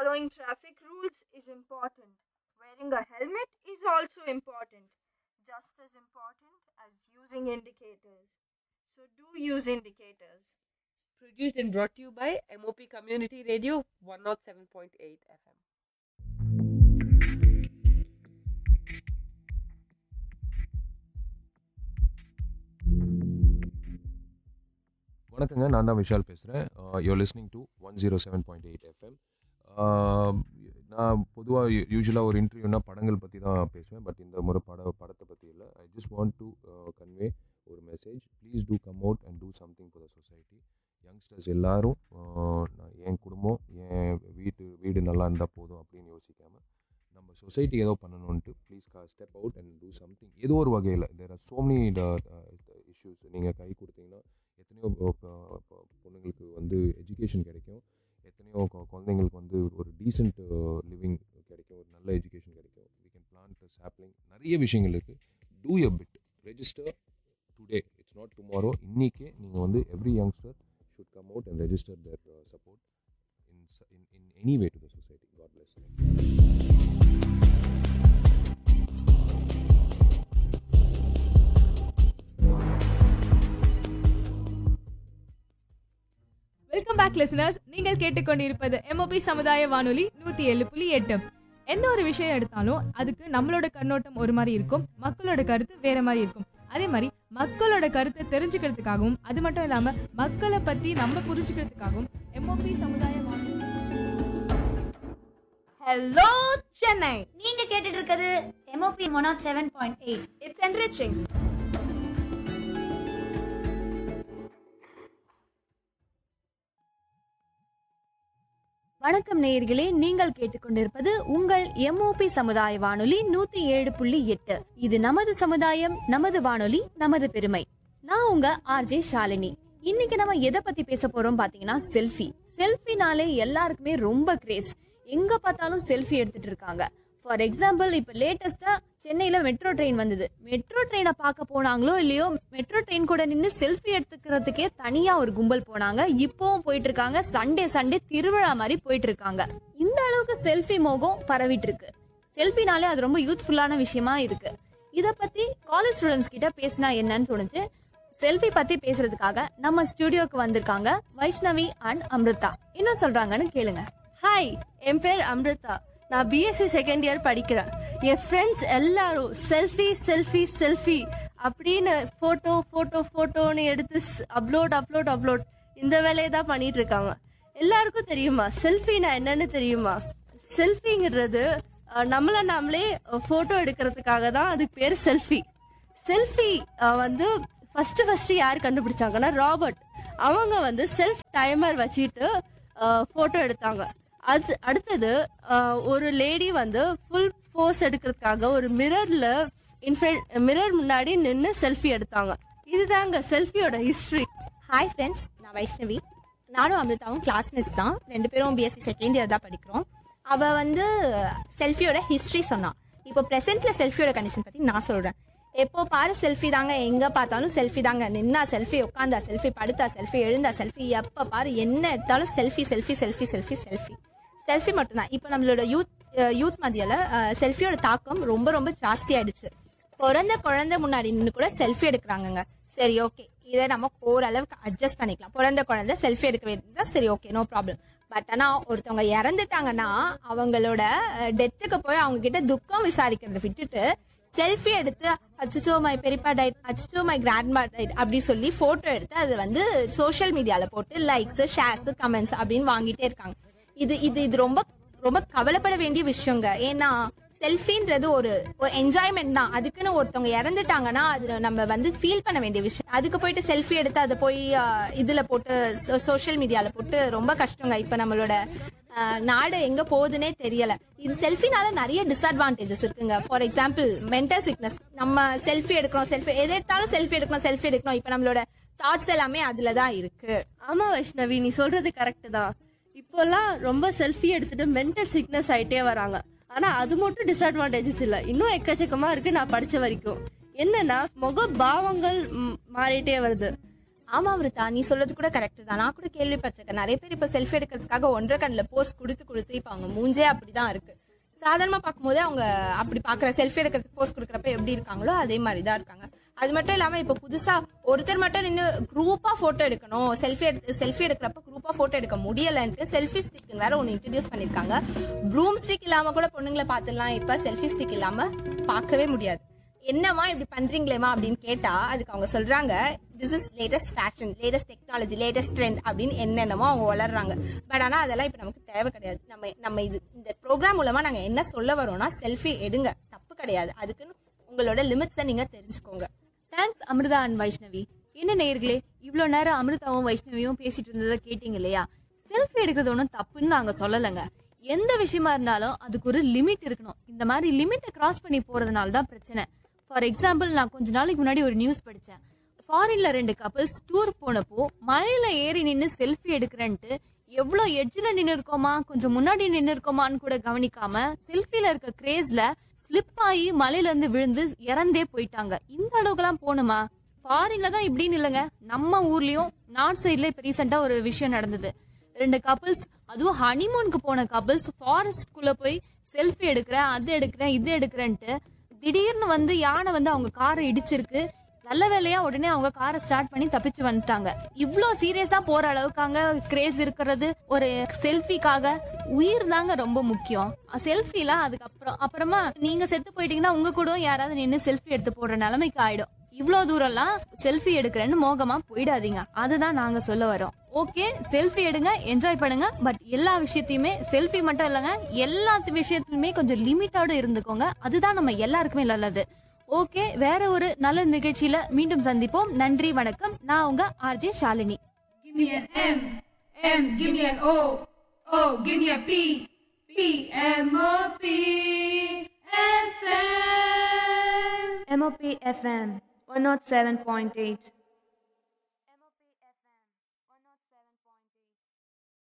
Following traffic rules is important. Wearing a helmet is also important, just as important as using indicators. So do use indicators. Produced and brought to you by MOP Community Radio 107.8 FM. வணக்கங்க நான் தான் விஷால் பேசுகிறேன் you're listening to one zero seven point eight FM நான் பொதுவாக யூஸ்வலாக ஒரு இன்டர்வியூனா படங்கள் பற்றி தான் பேசுவேன் பட் இந்த முறை பட படத்தை பற்றி இல்லை I just want to convey ஒரு message please do come out and do something for the society youngsters எல்லாரும் uh, நான் என் குடும்பம் என் வீட்டு வீடு நல்லா இருந்தால் போதும் அப்படின்னு யோசிக்காமல் நம்ம சொசைட்டி ஏதோ பண்ணணுன்ட்டு please step out and do something ஏதோ ஒரு வகையில் there are so many issues நீங்கள் கை கொடுத்தீங்கன்னா எத்தனையோ பொ- பொ- பொ- பொண்ணுங்களுக்கு வந்து எஜுகேஷன் கிடைக்கும் எத்தனையோ கொ- குழந்தைங்களுக்கு வந்து ஒரு டீசென்ட் லிவிங் கிடைக்கும் ஒரு நல்ல எஜுகேஷன் கிடைக்கும் வி கேன் பிளான்ட் சாப்ளிங் நிறைய விஷயங்கள் இருக்குது do a bit register today it's not tomorrow இன்றைக்கே நீங்கள் வந்து every youngster should come out and register their support in in in any way to the society God bless welcome back listeners நீங்கள் கேட்டுக்கொண்டிருப்பது MOP சமுதாய வானொலி நூத்தி ஏழு புள்ளி எட்டு எந்த ஒரு விஷயம் எடுத்தாலும் அதுக்கு நம்மளோட கண்ணோட்டம் ஒரு மாதிரி இருக்கும் மக்களோட கருத்து வேற மாதிரி இருக்கும் அதே மாதிரி மக்களோட கருத்தை தெரிஞ்சுக்கிறதுக்காகவும் அது மட்டும் இல்லாம மக்களை பத்தி நம்ம புரிஞ்சுக்கிறதுக்காகவும் எம்ஓபி சமுதாய வானொலி ஹலோ சென்னை நீங்க கேட்டுட்டு இருக்கிறது MOP one nought seven point eight it's enriching வணக்கம் நேயர்களே நீங்கள் கேட்டுக்கொண்டிருப்பது உங்கள் எம்ஓபி சமுதாய வானொலி நூத்தி ஏழு புள்ளி எட்டு இது நமது சமுதாயம் நமது வானொலி நமது பெருமை நான் உங்க ஆர்ஜே ஷாலினி இன்னைக்கு நம்ம எதை பத்தி பேச போறோம் பாத்தீங்கன்னா செல்ஃபி செல்ஃபினாலே எல்லாருக்குமே ரொம்ப கிரேஸ் எங்க பார்த்தாலும் செல்ஃபி எடுத்துட்டு இருக்காங்க ஃபார் எக்ஸாம்பிள் இப்ப லேட்டஸ்டா சென்னையில மெட்ரோ ட்ரெயின் வந்தது மெட்ரோ ட்ரெயினை பார்க்க போனாங்களோ இல்லையோ மெட்ரோ ட்ரெயின் கூட நின்று செல்ஃபி எடுத்துக்கிறதுக்கே தனியா ஒரு கும்பல் போனாங்க இப்பவும் போயிட்டு இருக்காங்க சண்டே சண்டே திருவிழா மாதிரி போயிட்டு இருக்காங்க இந்த அளவுக்கு செல்ஃபி மோகம் பரவிட்டு இருக்கு செல்ஃபினாலே அது ரொம்ப யூத்ஃபுல்லான விஷயமா இருக்கு இத பத்தி காலேஜ் ஸ்டூடெண்ட்ஸ் கிட்ட பேசினா என்னன்னு தோணுச்சு செல்ஃபி பத்தி பேசுறதுக்காக நம்ம ஸ்டுடியோக்கு வந்திருக்காங்க வைஷ்ணவி அண்ட் அம்ருதா என்ன சொல்றாங்கன்னு கேளுங்க ஹாய் என் பேர் அம்ருதா நான் பிஎஸ்சி செகண்ட் இயர் படிக்கிறேன் என் ஃப்ரெண்ட்ஸ் எல்லாரும் செல்ஃபி செல்ஃபி செல்ஃபி அப்படின்னு ஃபோட்டோ ஃபோட்டோ ஃபோட்டோன்னு எடுத்து அப்லோட் அப்லோட் அப்லோட் இந்த வேலையை தான் பண்ணிட்டு இருக்காங்க எல்லாருக்கும் தெரியுமா செல்ஃபினா என்னன்னு தெரியுமா செல்ஃபிங்கிறது நம்மளை நாமளே ஃபோட்டோ எடுக்கிறதுக்காக தான் அதுக்கு பேர் செல்ஃபி செல்ஃபி வந்து ஃபர்ஸ்ட் ஃபர்ஸ்ட் யார் கண்டுபிடிச்சாங்கன்னா ராபர்ட் அவங்க வந்து செல்ஃப் டைமர் வச்சுட்டு ஃபோட்டோ எடுத்தாங்க அது அடுத்தது அஹ், ஒரு லேடி வந்து ஃபுல் போஸ் எடுக்கிறதுக்காக ஒரு மிரர்ல மிரர் முன்னாடி நின்று செல்ஃபி எடுத்தாங்க இதுதாங்க செல்ஃபியோட ஹிஸ்டரி ஹாய் ஃப்ரெண்ட்ஸ் நான் வைஷ்ணவி நானும் அமிர்தாவும் கிளாஸ்மேட்ஸ் தான் ரெண்டு பேரும் பிஎஸ்சி செகண்ட் இயர் தான் படிக்கிறோம் அவள் வந்து செல்ஃபியோட ஹிஸ்ட்ரி சொன்னான் இப்போ ப்ரெசென்ட்ல செல்ஃபியோட கண்டிஷன் பற்றி நான் சொல்கிறேன் எப்போ பாரு செல்ஃபி தாங்க எங்கே பார்த்தாலும் செல்ஃபி தாங்க நின்னா செல்ஃபி உட்காந்தா செல்ஃபி படுத்தா செல்ஃபி எழுந்தா செல்ஃபி எப்போ பாரு என்ன எடுத்தாலும் selfie selfie selfie selfie selfie selfie மட்டும்தான் இப்போ நம்மளோட யூத் யூத் மத்தியில் செல்ஃபியோட தாக்கம் ரொம்ப ரொம்ப ஜாஸ்தி ஆயிடுச்சு பிறந்த குழந்தை முன்னாடி நின்று கூட செல்ஃபி எடுக்கிறாங்கங்க சரி ஓகே இதை நம்ம ஓரளவுக்கு அட்ஜஸ்ட் பண்ணிக்கலாம் பிறந்த குழந்தை செல்ஃபி எடுக்க வேண்டியதா சரி ஓகே நோ ப்ராப்ளம் பட் ஆனா ஒருத்தவங்க இறந்துட்டாங்கன்னா அவங்களோட டெத்துக்கு போய் அவங்க கிட்ட துக்கம் விசாரிக்கிறத விட்டுட்டு செல்ஃபி எடுத்து அச்சோ மை பெரியப்பா டைட் அச்சோ மை கிராண்ட்மா டைட் அப்படி சொல்லி போட்டோ எடுத்து அது வந்து சோஷியல் மீடியால போட்டு லைக்ஸ் ஷேர்ஸ் கமெண்ட்ஸ் அப்படின்னு வாங்கிட்டே இருக்காங்க இது இது இது ரொம்ப ரொம்ப கவலைப்பட வேண்டிய விஷயங்க ஏன்னா செல்ஃபின்றது ஒரு ஒரு என்ஜாய்மெண்ட் தான் அதுக்குன்னு ஒருத்தவங்க இறந்துட்டாங்கன்னா அது நம்ம வந்து ஃபீல் பண்ண வேண்டிய விஷயம் அதுக்கு போயிட்டு செல்ஃபி எடுத்து அதை போய் ஆஹ், இதுல போட்டு சோஷியல் மீடியால போட்டு ரொம்ப கஷ்டங்க இப்ப நம்மளோட ஆஹ், நாடு எங்க போகுதுன்னே தெரியல இது செல்ஃபினால நிறைய டிஸ்அட்வான்டேஜஸ் இருக்குங்க ஃபார் எக்ஸாம்பிள் மென்டல் சிக்னஸ் நம்ம செல்ஃபி எடுக்கிறோம் செல்ஃபி எது எடுத்தாலும் செல்ஃபி எடுக்கணும் செல்ஃபி எடுக்கணும் இப்ப நம்மளோட தாட்ஸ் எல்லாமே அதுல தான் இருக்கு ஆமா வைஷ்ணவி நீ சொல்றது கரெக்ட் தான் இப்போல்லாம் ரொம்ப செல்ஃபி எடுத்துட்டு மென்டல் சிக்னஸ் ஆயிட்டே வராங்க ஆனா அது மட்டும் டிஸ்அட்வான்டேஜஸ் இல்ல இன்னும் எக்கச்சக்கமா இருக்கு நான் படிச்ச வரைக்கும் என்னன்னா முக பாவங்கள் ம், மாறிட்டே வருது ஆமா அமிர்தா நீ சொல்றது கூட கரெக்ட் தான் நான் கூட கேள்விப்பட்டிருக்கேன் நிறைய பேர் இப்போ செல்ஃபி எடுக்கிறதுக்காக ஒன்றரை கண்ணில் போஸ்ட் கொடுத்து கொடுத்து இப்போ அவங்க மூஞ்சே அப்படிதான் இருக்கு சாதாரணமா பார்க்கும்போது அவங்க அப்படி பார்க்குற செல்ஃபி எடுக்கிறதுக்கு போஸ்ட் கொடுக்குறப்ப எப்படி இருக்காங்களோ அதே மாதிரி தான் இருக்காங்க அது மட்டும் இல்லாம இப்போ புதுசா ஒருத்தர் மட்டும் நின்று குரூப்பா போட்டோ எடுக்கணும் செல்ஃபி எடுத்து செல்ஃபி எடுக்கிறப்ப குரூப்பா போட்டோ எடுக்க முடியலன்ட்டு செல்ஃபி ஸ்டிக் வேற ஒன்று இன்ட்ரடியூஸ் பண்ணிருக்காங்க ப்ரூம் ஸ்டிக் இல்லாம கூட பொண்ணுங்களை பார்த்துடலாம் இப்ப செல்ஃபி ஸ்டிக் இல்லாம பார்க்கவே முடியாது என்னம்மா இப்படி பண்றீங்களேமா அப்படின்னு கேட்டா அதுக்கு அவங்க சொல்றாங்க this is latest fashion latest technology latest trend அப்படின்னு என்னென்னமோ அவங்க வளர்றாங்க பட் ஆனா அதெல்லாம் இப்ப நமக்கு தேவை கிடையாது நம்ம நம்ம இது இந்த ப்ரோக்ராம் மூலமா நாங்க என்ன சொல்ல வரோம்னா செல்ஃபி எடுங்க தப்பு கிடையாது அதுக்குன்னு உங்களோட லிமிட்ஸை நீங்க தெரிஞ்சுக்கோங்க தேங்க்ஸ் அமிர்தா அண்ட் வைஷ்ணவி என்ன நேயர்களே இவ்வளோ நேரம் அமிர்தாவும் வைஷ்ணவியும் பேசிட்டு இருந்ததை கேட்டீங்க இல்லையா செல்ஃபி எடுக்கிறது ஒன்றும் தப்புன்னு நாங்க சொல்லலைங்க எந்த விஷயமா இருந்தாலும் அதுக்கு ஒரு லிமிட் இருக்கணும் இந்த மாதிரி லிமிட்டை கிராஸ் பண்ணி போறதுனால தான் பிரச்சனை ஃபார் எக்ஸாம்பிள் நான் கொஞ்ச நாளைக்கு முன்னாடி ஒரு நியூஸ் படித்தேன் ஃபாரின்ல ரெண்டு கப்பல்ஸ் டூர் போனப்போ மலையில ஏறி நின்று செல்ஃபி எடுக்கிறேன்ட்டு எவ்வளோ எட்ஜில் நின்று இருக்கோமா கொஞ்சம் முன்னாடி நின்று இருக்கோமான்னு கூட கவனிக்காம செல்ஃபில இருக்க கிரேஸ்ல ஸ்லிப் ஆகி மலையில இருந்து விழுந்து இறந்தே போயிட்டாங்க இந்த அளவுக்குலாம் போகணுமா ஃபாரின்ல தான் இப்படின்னு இல்லைங்க நம்ம ஊர்லயும் நார்த் சைட்ல இப்போ ரீசெண்டா ஒரு விஷயம் நடந்தது ரெண்டு கப்பல்ஸ் அதுவும் ஹனிமூனுக்கு போன கப்பல்ஸ் ஃபாரஸ்ட்குள்ள போய் செல்ஃபி எடுக்கிறேன் அது எடுக்கிறேன் இது எடுக்கிறேன்ட்டு திடீர்னு வந்து யானை வந்து அவங்க காரை இடிச்சிருக்கு நல்ல வேலையா உடனே அவங்க காரை ஸ்டார்ட் பண்ணி தப்பிச்சு வந்துட்டாங்க இவ்ளோ சீரியஸா போற அளவுக்கு அங்க கிரேஸ் இருக்கிறது ஒரு செல்ஃபிக்காக உயிர் தாங்க ரொம்ப முக்கியம் செல்ஃபிலாம் அதுக்கப்புறம் அப்புறமா நீங்க செத்து போயிட்டீங்கன்னா உங்க கூட யாராவது நின்று செல்ஃபி எடுத்து போடுற நிலைமைக்கு ஆயிடும் இவ்வளோ தூரம்லாம் செல்ஃபி எடுக்கிறேன்னு மோகமா போயிடாதீங்க அதுதான் நாங்க சொல்ல வரோம் ஓகே செல்ஃபி எடுங்க என்ஜாய் பண்ணுங்க பட் எல்லா விஷயத்தையுமே செல்ஃபி மட்டும் இல்லைங்க எல்லா விஷயத்துலயுமே கொஞ்சம் லிமிட்டோட இருந்துக்கோங்க அதுதான் நம்ம எல்லாருக்குமே நல்லது ஓகே வேற ஒரு நல்ல நிகழ்ச்சியில மீண்டும் சந்திப்போம் நன்றி வணக்கம் நான் உங்க RJ Shalini Give me an M, M, give me an O, O, give me a P, P, M, O, P, F, M. MOP FM 107.8